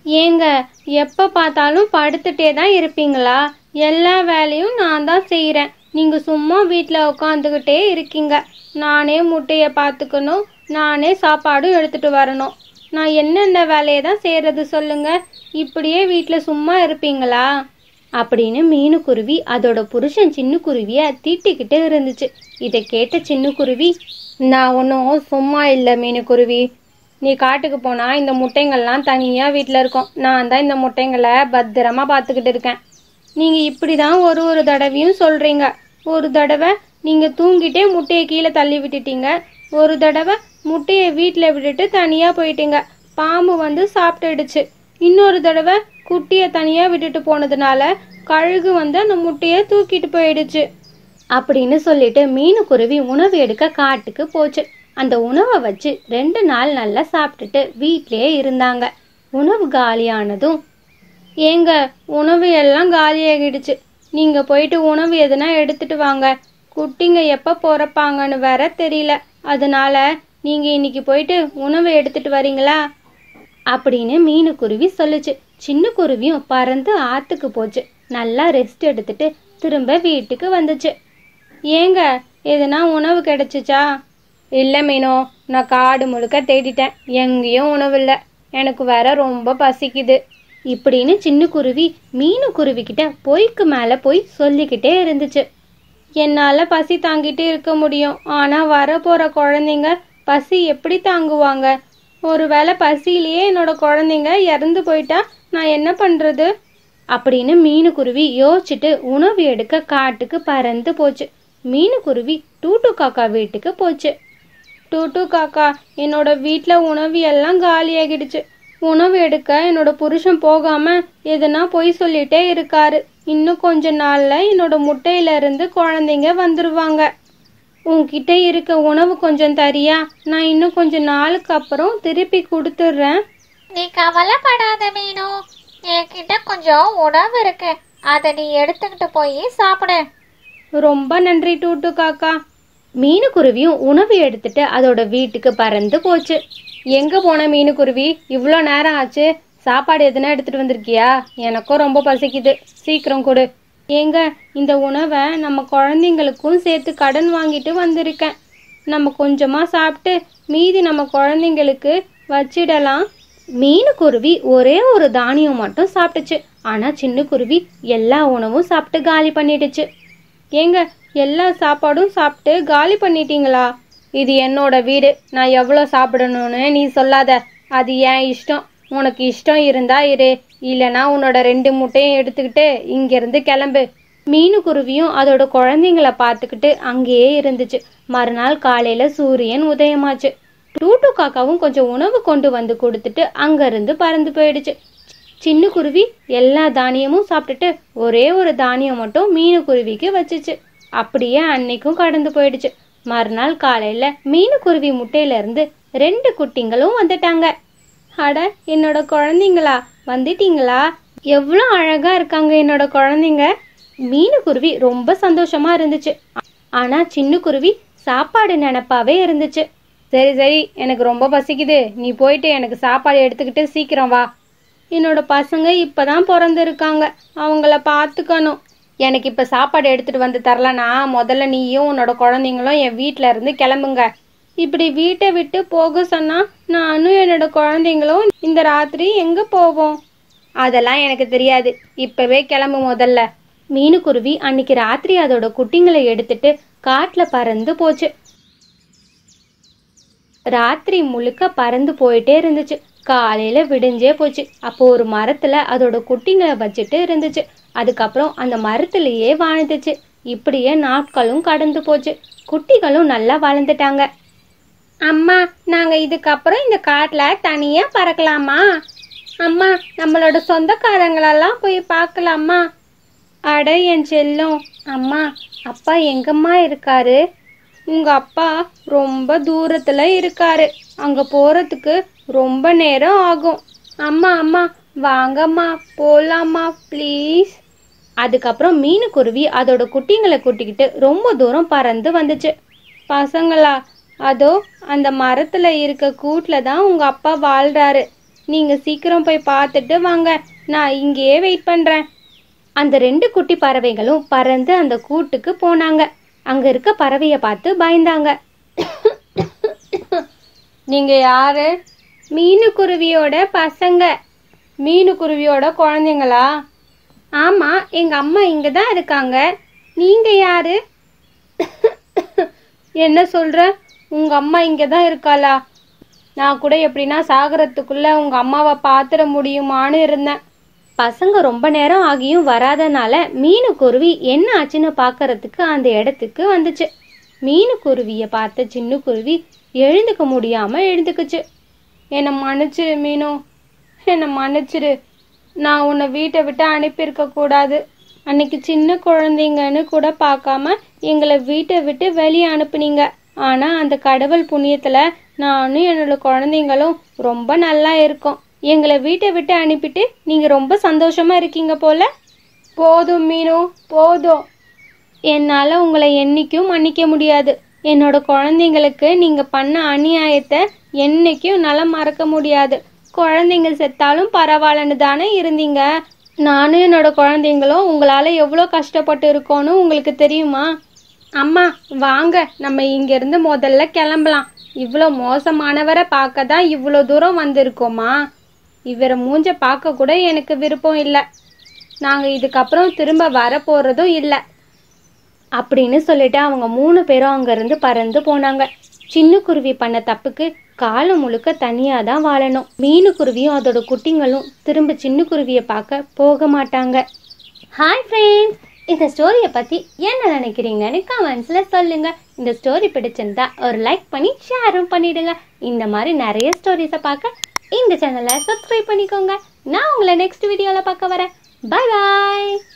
ஏங்க எப்போ பார்த்தாலும் படுத்துட்டே தான் இருப்பீங்களா எல்லா வேலையும் நான் தான் செய்கிறேன் நீங்கள் சும்மா வீட்டில் உட்காந்துக்கிட்டே இருக்கீங்க நானே முட்டையை பார்த்துக்கணும் நானே சாப்பாடும் எடுத்துட்டு வரணும் நான் என்னென்ன வேலையை தான் செய்கிறது சொல்லுங்க இப்படியே வீட்டில் சும்மா இருப்பீங்களா அப்படின்னு மீனுக்குருவி அதோட புருஷன் சின்ன குருவியை தீட்டிக்கிட்டு இருந்துச்சு இதை கேட்ட சின்ன குருவி நான் ஒன்றும் சும்மா இல்லை மீனுக்குருவி நீ காட்டுக்கு போனா இந்த முட்டைங்கள்லாம் தனியா வீட்டில் இருக்கும் நான் தான் இந்த முட்டைங்களை பத்திரமா பார்த்துக்கிட்டு இருக்கேன் நீங்க இப்படி தான் ஒரு ஒரு தடவையும் சொல்றீங்க ஒரு தடவை நீங்க தூங்கிட்டே முட்டையை கீழே தள்ளி விட்டுட்டீங்க ஒரு தடவை முட்டையை வீட்டில் விட்டுட்டு தனியா போயிட்டீங்க பாம்பு வந்து சாப்பிட்டுடுச்சு இன்னொரு தடவை குட்டியை தனியா விட்டுட்டு போனதுனால கழுகு வந்து அந்த முட்டையை தூக்கிட்டு போயிடுச்சு அப்படின்னு சொல்லிட்டு மீனுக்குருவி உணவு எடுக்க காட்டுக்கு போச்சு அந்த உணவை வச்சு ரெண்டு நாள் நல்லா சாப்பிட்டுட்டு வீட்டிலேயே இருந்தாங்க உணவு காலியானதும் ஏங்க உணவு எல்லாம் காலியாகிடுச்சு நீங்க போயிட்டு உணவு எதுனா எடுத்துட்டு வாங்க குட்டிங்க எப்ப பிறப்பாங்கன்னு வேற தெரியல அதனால நீங்க இன்னைக்கு போயிட்டு உணவு எடுத்துட்டு வரீங்களா அப்படின்னு மீனுக்குருவி சொல்லுச்சு சின்ன குருவியும் பறந்து ஆத்துக்கு போச்சு நல்லா ரெஸ்ட் எடுத்துட்டு திரும்ப வீட்டுக்கு வந்துச்சு ஏங்க எதுனா உணவு கிடைச்சிச்சா இல்லை மீனோ நான் காடு முழுக்க தேடிட்டேன் எங்கேயும் உணவு இல்லை எனக்கு வேற ரொம்ப பசிக்குது இப்படின்னு சின்ன குருவி மீனு குருவி கிட்ட பொய்க்கு மேலே போய் சொல்லிக்கிட்டே இருந்துச்சு என்னால் பசி தாங்கிட்டு இருக்க முடியும் ஆனால் வரப்போகிற குழந்தைங்க பசி எப்படி தாங்குவாங்க ஒருவேளை பசியிலேயே என்னோட குழந்தைங்க இறந்து போயிட்டா நான் என்ன பண்ணுறது அப்படின்னு மீனுக்குருவி யோசிச்சுட்டு உணவு எடுக்க காட்டுக்கு பறந்து போச்சு மீனுக்குருவி டூட்டு காக்கா வீட்டுக்கு போச்சு டூட்டு காக்கா என்னோட வீட்டில் உணவு எல்லாம் காலியாகிடுச்சு உணவு எடுக்க என்னோட புருஷன் போகாம எதனா பொய் சொல்லிட்டே இருக்காரு இன்னும் கொஞ்ச நாள்ல என்னோட முட்டையில இருந்து குழந்தைங்க வந்துருவாங்க உன்கிட்ட இருக்க உணவு கொஞ்சம் தரியா நான் இன்னும் கொஞ்ச நாளுக்கு அப்புறம் திருப்பி கொடுத்துட்றேன் நீ கவலைப்படாத மீனு என்கிட்ட கொஞ்சம் உணவு இருக்கு அதை நீ எடுத்துக்கிட்டு போய் சாப்பிடு ரொம்ப நன்றி டூட்டு காக்கா மீனுக்குருவியும் உணவு எடுத்துட்டு அதோட வீட்டுக்கு பறந்து போச்சு எங்க போன மீனுக்குருவி இவ்வளோ நேரம் ஆச்சு சாப்பாடு எதுனா எடுத்துட்டு வந்திருக்கியா எனக்கும் ரொம்ப பசிக்குது சீக்கிரம் கொடு ஏங்க இந்த உணவை நம்ம குழந்தைங்களுக்கும் சேர்த்து கடன் வாங்கிட்டு வந்திருக்கேன் நம்ம கொஞ்சமா சாப்பிட்டு மீதி நம்ம குழந்தைங்களுக்கு வச்சிடலாம் மீனுக்குருவி ஒரே ஒரு தானியம் மட்டும் சாப்பிட்டுச்சு ஆனா சின்ன குருவி எல்லா உணவும் சாப்பிட்டு காலி பண்ணிடுச்சு ஏங்க எல்லா சாப்பாடும் சாப்பிட்டு காலி பண்ணிட்டீங்களா இது என்னோட வீடு நான் எவ்வளோ சாப்பிடணும்னு நீ சொல்லாத அது என் இஷ்டம் உனக்கு இஷ்டம் இருந்தா இரு இல்லைன்னா உன்னோட ரெண்டு முட்டையும் எடுத்துக்கிட்டு இங்கிருந்து கிளம்பு மீனுக்குருவியும் அதோட குழந்தைங்கள பார்த்துக்கிட்டு அங்கேயே இருந்துச்சு மறுநாள் காலையில சூரியன் உதயமாச்சு டூட்டு காக்காவும் கொஞ்சம் உணவு கொண்டு வந்து கொடுத்துட்டு அங்கிருந்து பறந்து போயிடுச்சு சின்ன குருவி எல்லா தானியமும் சாப்பிட்டுட்டு ஒரே ஒரு தானியம் மட்டும் மீனு குருவிக்கு வச்சுச்சு அப்படியே அன்னைக்கும் கடந்து போயிடுச்சு மறுநாள் காலையில மீனு குருவி முட்டையில இருந்து ரெண்டு குட்டிங்களும் வந்துட்டாங்க அட என்னோட குழந்தைங்களா வந்துட்டீங்களா எவ்வளோ அழகா இருக்காங்க என்னோட குழந்தைங்க மீனு குருவி ரொம்ப சந்தோஷமா இருந்துச்சு ஆனா சின்ன குருவி சாப்பாடு நினப்பாவே இருந்துச்சு சரி சரி எனக்கு ரொம்ப பசிக்குது நீ போயிட்டு எனக்கு சாப்பாடு எடுத்துக்கிட்டு சீக்கிரம் வா என்னோட பசங்க இப்பதான் பிறந்திருக்காங்க அவங்கள பார்த்துக்கணும் எனக்கு இப்ப சாப்பாடு எடுத்துட்டு வந்து தரலனா முதல்ல நீயும் உன்னோட குழந்தைங்களும் என் வீட்ல இருந்து கிளம்புங்க இப்படி வீட்டை விட்டு போக சொன்னா நானும் என்னோட குழந்தைங்களும் இந்த ராத்திரி எங்க போவோம் அதெல்லாம் எனக்கு தெரியாது இப்பவே கிளம்பு முதல்ல மீனுக்குருவி அன்னைக்கு ராத்திரி அதோட குட்டிங்களை எடுத்துட்டு காட்டுல பறந்து போச்சு ராத்திரி முழுக்க பறந்து போயிட்டே இருந்துச்சு காலையில விடிஞ்சே போச்சு அப்போ ஒரு மரத்துல அதோட குட்டிங்களை வச்சுட்டு இருந்துச்சு அதுக்கப்புறம் அந்த மரத்திலேயே வாழ்ந்துச்சு இப்படியே நாட்களும் கடந்து போச்சு குட்டிகளும் நல்லா வளர்ந்துட்டாங்க அம்மா நாங்க இதுக்கப்புறம் இந்த காட்டுல தனியா பறக்கலாமா அம்மா நம்மளோட சொந்தக்காரங்களெல்லாம் போய் பார்க்கலாமா அட என் செல்லம் அம்மா அப்பா எங்கம்மா இருக்காரு உங்க அப்பா ரொம்ப தூரத்துல இருக்காரு அங்க போறதுக்கு ரொம்ப நேரம் ஆகும் அம்மா அம்மா வாங்கம்மா போலாமா ப்ளீஸ் அதுக்கப்புறம் மீனுக்குருவி அதோட குட்டிங்களை கூட்டிக்கிட்டு ரொம்ப தூரம் பறந்து வந்துச்சு பசங்களா அதோ அந்த மரத்துல இருக்க கூட்டுல தான் உங்க அப்பா வாழ்றாரு நீங்க சீக்கிரம் போய் பார்த்துட்டு வாங்க நான் இங்கேயே வெயிட் பண்றேன் அந்த ரெண்டு குட்டி பறவைகளும் பறந்து அந்த கூட்டுக்கு போனாங்க அங்க இருக்க பறவைய பார்த்து பயந்தாங்க நீங்க யாரு மீனுக்குருவியோட பசங்க மீனுக்குருவியோட குழந்தைங்களா ஆமா எங்க அம்மா இங்க தான் இருக்காங்க நீங்க யாரு என்ன சொல்ற உங்க அம்மா இங்க தான் இருக்காளா நான் கூட எப்படின்னா சாகரத்துக்குள்ள உங்க அம்மாவை பாத்துட முடியுமான்னு இருந்தேன் பசங்க ரொம்ப நேரம் ஆகியும் வராதனால மீனுக்குருவி என்ன ஆச்சுன்னு பார்க்கறதுக்கு அந்த இடத்துக்கு வந்துச்சு மீனுக்குருவிய பார்த்த சின்ன குருவி எழுந்துக்க முடியாம எழுந்துக்குச்சு என்னை மன்னிச்சிரு மீனு என்னை மன்னிச்சிரு நான் உன்னை வீட்டை விட்டு அனுப்பியிருக்க கூடாது அன்னைக்கு சின்ன குழந்தைங்கன்னு கூட பார்க்காம எங்களை வீட்டை விட்டு வெளியே அனுப்புனீங்க ஆனா அந்த கடவுள் புண்ணியத்துல நானும் என்னோட குழந்தைங்களும் ரொம்ப நல்லா இருக்கோம் எங்களை வீட்டை விட்டு அனுப்பிட்டு நீங்க ரொம்ப சந்தோஷமா இருக்கீங்க போல போதும் மீனு போதும் என்னால உங்களை என்னைக்கும் மன்னிக்க முடியாது என்னோட குழந்தைங்களுக்கு நீங்க பண்ண அநியாயத்தை என்னைக்கும் என்னால மறக்க முடியாது குழந்தைங்க செத்தாலும் பரவாயில்லன்னு தானே இருந்தீங்க நானும் என்னோட குழந்தைங்களும் உங்களால எவ்வளோ கஷ்டப்பட்டு இருக்கோன்னு உங்களுக்கு தெரியுமா அம்மா வாங்க நம்ம இங்கிருந்து முதல்ல கிளம்பலாம் இவ்வளோ மோசமானவரை பார்க்க தான் இவ்வளோ தூரம் வந்திருக்கோமா இவரை மூஞ்ச பார்க்க கூட எனக்கு விருப்பம் இல்லை நாங்கள் இதுக்கப்புறம் திரும்ப வர போகிறதும் இல்லை அப்படின்னு சொல்லிட்டு அவங்க மூணு பேரும் அங்கேருந்து பறந்து போனாங்க சின்ன குருவி பண்ண தப்புக்கு காலம் முழுக்க தனியாக தான் வாழணும் மீனு குருவியும் அதோட குட்டிங்களும் திரும்ப சின்ன குருவியை பார்க்க போக மாட்டாங்க ஹாய் ஃப்ரெண்ட்ஸ் இந்த ஸ்டோரியை பற்றி என்ன நினைக்கிறீங்கன்னு கமெண்ட்ஸில் சொல்லுங்க இந்த ஸ்டோரி பிடிச்சிருந்தா ஒரு லைக் பண்ணி ஷேரும் பண்ணிடுங்க இந்த மாதிரி நிறைய ஸ்டோரிஸை பார்க்க இந்த சேனலை சப்ஸ்கிரைப் பண்ணிக்கோங்க நான் உங்களை நெக்ஸ்ட் வீடியோவில் பார்க்க வரேன் பை பாய்